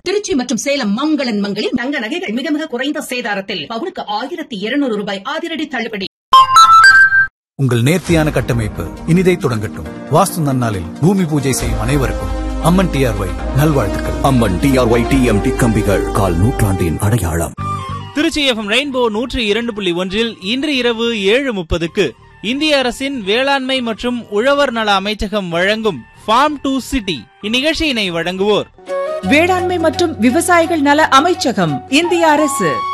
திருச்சி மற்றும் சேலம் மங்களன் மங்களில் தங்க நகைகள் மிக மிக குறைந்த சேதாரத்தில் பவுனுக்கு ஆயிரத்தி இருநூறு ரூபாய் அதிரடி தள்ளுபடி உங்கள் நேர்த்தியான கட்டமைப்பு இனிதை தொடங்கட்டும் வாஸ்து நன்னாளில் பூமி பூஜை செய்யும் அனைவருக்கும் அம்மன் டிஆர்ஒய் நல்வாழ்த்துக்கள் அம்மன் டிஆர்ஒய் டிஎம்டி கம்பிகள் கால் நூற்றாண்டின் அடையாளம் திருச்சி எஃப்எம் ரெயின்போ நூற்றி இரண்டு புள்ளி ஒன்றில் இன்று இரவு ஏழு முப்பதுக்கு இந்திய அரசின் வேளாண்மை மற்றும் உழவர் நல அமைச்சகம் வழங்கும் ஃபார்ம் டு சிட்டி இந்நிகழ்ச்சியினை வழங்குவோர் வேளாண்மை மற்றும் விவசாயிகள் நல அமைச்சகம் இந்திய அரசு